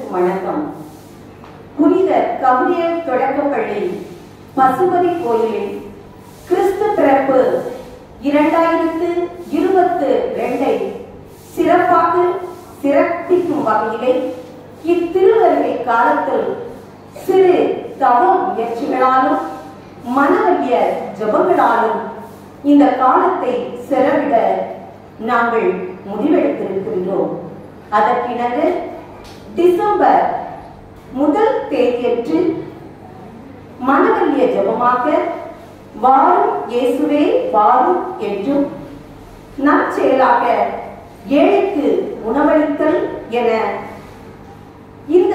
வணக்கம் புனித கபிரியல் தொடக்கப்பள்ளி பசுபதி கோயிலில் கிறிஸ்து பிறப்பு இரண்டாயிரத்து இருபத்து ரெண்டை சிறப்பாக சிறப்பிக்கும் வகையிலே இத்திருவருகை காலத்தில் சிறு தவ முயற்சிகளாலும் மனவலிய ஜபங்களாலும் இந்த காலத்தை செலவிட நாங்கள் முடிவெடுத்திருக்கின்றோம் அதற்கிணங்க டிசம்பர் முதல் தேதியன்று மனவல்லிய ஜபமாக வாரும் இயேசுவே வாரும் என்றும் நற்செயலாக ஏழைக்கு உணவளித்தல் என இந்த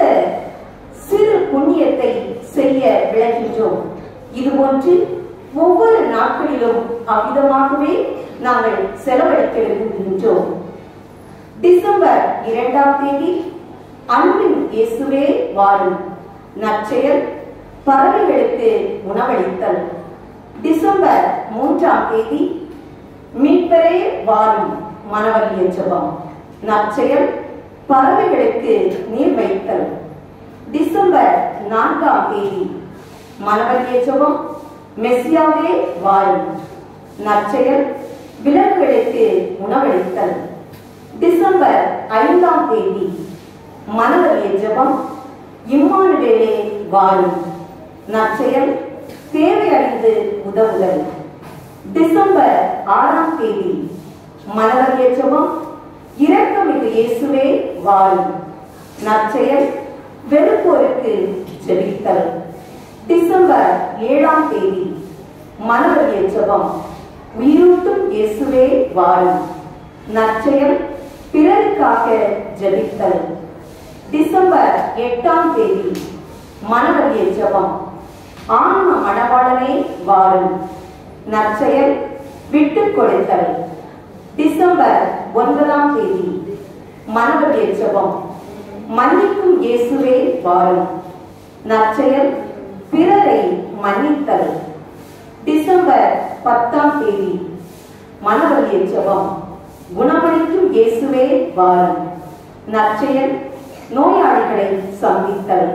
சிறு புண்ணியத்தை செய்ய விளக்கின்றோம் இதுபோன்று ஒவ்வொரு நாட்களிலும் அவ்விதமாகவே நாங்கள் செலவழிக்க விரும்புகின்றோம் டிசம்பர் இரண்டாம் தேதி அன்பின் இயேசுவே வாரும் நற்செயல் பறவைகளுக்கு உணவளித்தல் டிசம்பர் மூன்றாம் தேதி மீட்பரே வாரும் மனவல்லிய ஜபம் நற்செயல் பறவைகளுக்கு நீர் வைத்தல் டிசம்பர் நான்காம் தேதி மனவல்லிய ஜபம் மெஸ்ஸியாவே வாரும் நற்செயல் விலங்குகளுக்கு உணவளித்தல் டிசம்பர் ஐந்தாம் தேதி மனவலிய ஜபம் இம்மானுவேலே வாரும் நற்செயல் தேவையறிந்து உதவுதல் டிசம்பர் ஆறாம் தேதி மனவலிய ஜபம் இரக்கமிகு இயேசுவே வாரும் நற்செயல் வெறுப்போருக்கு ஜெபித்தல் டிசம்பர் ஏழாம் தேதி மனவலிய ஜபம் உயிரூட்டும் இயேசுவே வாரும் நற்செயல் பிறருக்காக ஜெபித்தல் டிசம்பர் எட்டாம் தேதி மனவலிய ஜபம் ஆன்ம மணவாளனே வாரும் நற்செயல் விட்டுக் கொடுத்தல் டிசம்பர் ஒன்பதாம் தேதி மனவலிய ஜபம் மன்னிக்கும் இயேசுவே வாரும் நற்செயல் பிறரை மன்னித்தல் டிசம்பர் பத்தாம் தேதி மனவலிய ஜபம் குணமளிக்கும் இயேசுவே வாரும் நற்செயல் நோயாளிகளை சந்தித்தல்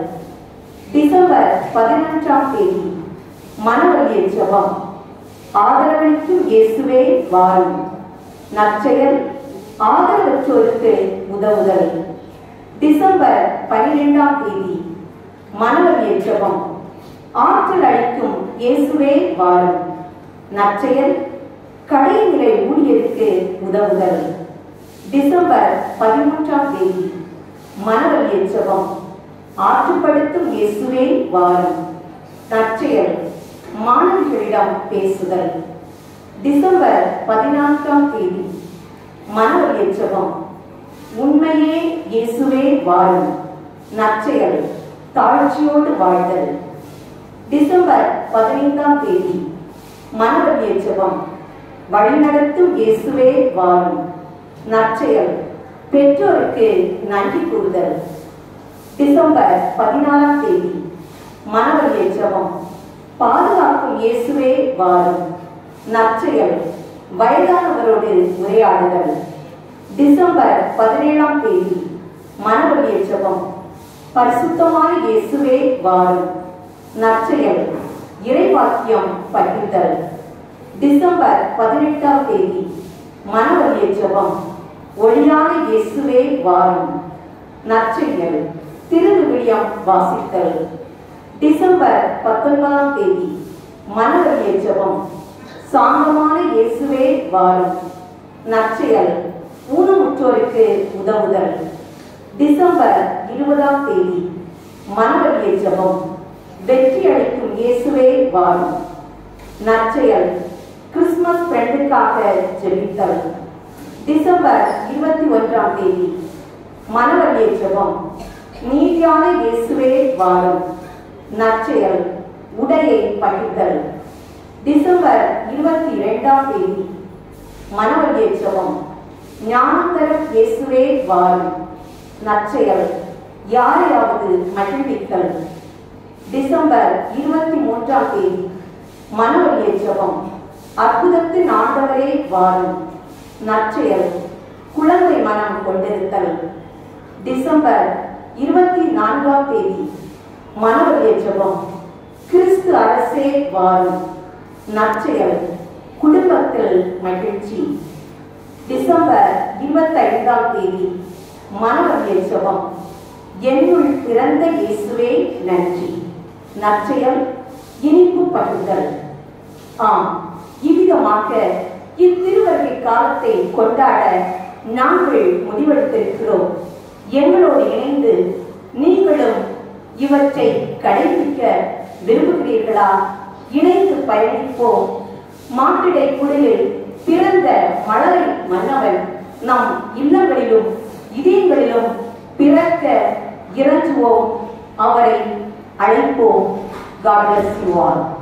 டிசம்பர் பதினொன்றாம் தேதி மனவலிய ஜபம் ஆதரவளிக்கும் இயேசுவே வாரும் நற்செயல் ஆதரவற்றோருக்கு உதவுதல் டிசம்பர் பனிரெண்டாம் தேதி மனவலிய ஜபம் ஆற்றல் அளிக்கும் இயேசுவே வாரும் நற்செயல் கடைநிலை ஊழியருக்கு உதவுதல் டிசம்பர் பதிமூன்றாம் தேதி மனவலிய ஜபம் ஆற்றுப்படுத்தும் இயேசுவே வாரும் நற்செயல் மாணவிகளிடம் பேசுதல் டிசம்பர் பதினான்காம் தேதி மனவலிய ஜபம் உண்மையே இயேசுவே வாரும் நற்செயல் தாழ்ச்சியோடு வாழ்தல் டிசம்பர் பதினைந்தாம் தேதி மனவலிய ஜபம் வழிநடத்தும் இயேசுவே வாரும் நற்செயல் பெற்றோருக்கு நன்றி கூறுதல் டிசம்பர் பதினாலாம் தேதி மனவலிய ஜபம் பாதுகாக்கும் இயேசுவே வாரும் நற்செயல் வயதானவரோடு உரையாடுதல் டிசம்பர் பதினேழாம் தேதி மனவலிய ஜபம் பரிசுத்தமான இயேசுவே வாரும் நற்செயல் இறைவாக்கியம் பகிர்தல் டிசம்பர் பதினெட்டாம் தேதி மனவலிய ஜபம் ஒளியான இயேசுவே வாரும் நற்செயல் திருவிவிலியம் வாசித்தல் டிசம்பர் பத்தொன்பதாம் தேதி மனவலிய ஜபம் சாந்தமான இயேசுவே வாரும் நற்செயல் ஊனமுற்றோருக்கு உதவுதல் டிசம்பர் இருபதாம் தேதி மனவலிய ஜபம் வெற்றி அளிக்கும் இயேசுவே வாரும் நற்செயல் கிறிஸ்துமஸ் ஃப்ரெண்டுக்காக ஜெபித்தல் டிசம்பர் இருபத்தி ஒன்றாம் தேதி மனவலிய ஜபம் நீதியான இயேசுவே வாரும் நற்செயல் உடையை பகிர்தல் டிசம்பர் இருபத்தி இரண்டாம் தேதி மனவலிய ஜபம் ஞானம் தரும் இயேசுவே வாரும் நற்செயல் யாரையாவது மகிழ்வித்தல் டிசம்பர் இருபத்தி மூன்றாம் தேதி மனவலிய ஜபம் அற்புதத்தின் ஆண்டவரே வாரும் நற்செயல் குழந்தை மனம் கொண்டிருத்தல் டிசம்பர் இருபத்தி நான்காம் தேதி மனவழிய ஜெபம் கிறிஸ்து அரசே வாரும் நற்செயல் குடும்பத்தில் மகிழ்ச்சி டிசம்பர் இருபத்தைந்தாம் தேதி மனவழிய ஜெபம் என்னுள் பிறந்த இயேசுவே நன்றி நற்செயல் இனிப்பு பகிர்தல் ஆம் இவ்விதமாக இத்திருவருகை காலத்தை கொண்டாட நாங்கள் முடிவெடுத்திருக்கிறோம் எங்களோடு இணைந்து நீங்களும் இவற்றை கடைபிடிக்க விரும்புகிறீர்களா இணைந்து பயணிப்போம் மாட்டிடை குடிலில் பிறந்த மலரை மன்னவன் நம் இல்லங்களிலும் இதயங்களிலும் பிறக்க இறங்குவோம் அவரை அழைப்போம் God bless you all.